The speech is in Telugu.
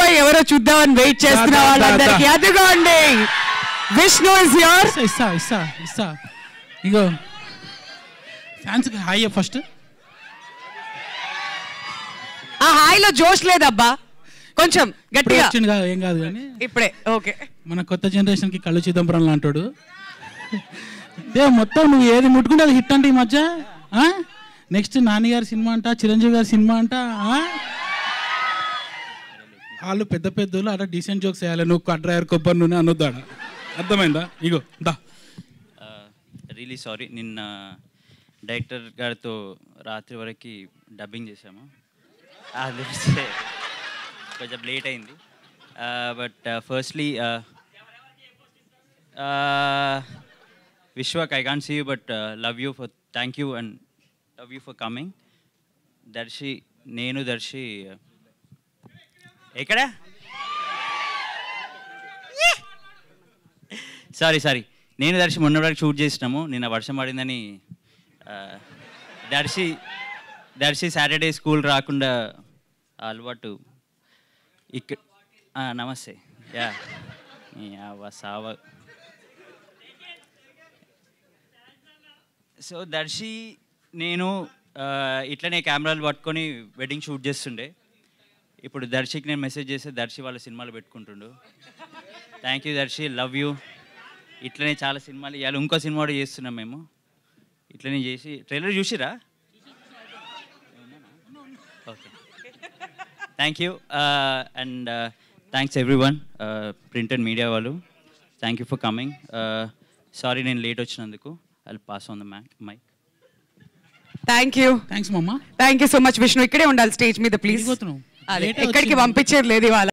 అబ్బాయి ఎవరో చూద్దామని వెయిట్ చేస్తున్న దా, దా, వాళ్ళందరికీ దా. అదిగోండి విష్ణు ఇస్ యోర్ ఇస్తా ఇస్తా ఇస్తా ఇస్తా ఇగో ఫ్యాన్స్కి హాయ్ ఫస్ట్ ఆ హాయిలో జోష్ లేదబ్బా కొంచెం ఇప్పుడే గట్టిగా వచ్చింది కాదు ఏం కాదు కానీ ఇప్పుడే ఓకే మన కొత్త జనరేషన్కి కళ్ళు చిదంబరం లాంటాడు దే మొత్తం నువ్వు ఏది ముట్టుకుంటే అది హిట్ అంటే ఈ మధ్య నెక్స్ట్ నాని గారి సినిమా అంట చిరంజీవి గారి సినిమా అంట ఆ? వాళ్ళు పెద్ద పెద్దోళ్ళు అలా డీసెంట్ జోక్స్ వేయాలి నువ్వు డ్రైవర్ కొబ్బరి నూనె అనొద్దు ఆడ అర్థమైందా ఇగో దా రియలీ సారీ నిన్న డైరెక్టర్ గారితో రాత్రి వరకు డబ్బింగ్ చేశాము అది కొంచెం లేట్ అయింది but firstly Vishwak I can see you but love you for thank you and love you for coming Darshi నేను దర్శి ఎక్కడ సారీ సారీ నేను దర్శి మొన్న వరకు షూట్ చేసినాము నిన్న వర్షం పడిందని ఆ, దర్శి దర్శి సాటర్డే స్కూల్ రాకుండా ఆ అలవాటు ఇక్కడ ఆ, నమస్తే యా ఈ అవ్వ సావ సో దర్శి నేను ఆ, ఇట్లనే కెమెరాలు పట్టుకొని వెడ్డింగ్ షూట్ చేస్తుండే ఇప్పుడు దర్శికి నేను మెసేజ్ చేస్తే దర్శి వాళ్ళ సినిమాలు పెట్టుకుంటుండు thank you Darshi love you ఇట్లనే చాలా సినిమాలు ఇవాళ ఇంకో సినిమా కూడా చేస్తున్నాం మేము ఇట్లనే చేసి ట్రైలర్ చూసిరా okay thank you and thanks everyone print and media వాళ్ళు thank you for coming sorry నేను లేట్ వచ్చినందుకు I pass on the mic mic thank you thanks మమ్మ thank you so much Vishnu ఇక్కడే ఉండాలి స్టేజ్ మీద ప్లీజ్ వెళ్ళిపోతున్నావు. అదే Late ఎక్కడికి వచ్చింది. పంపించేది లేదు ఇవాళ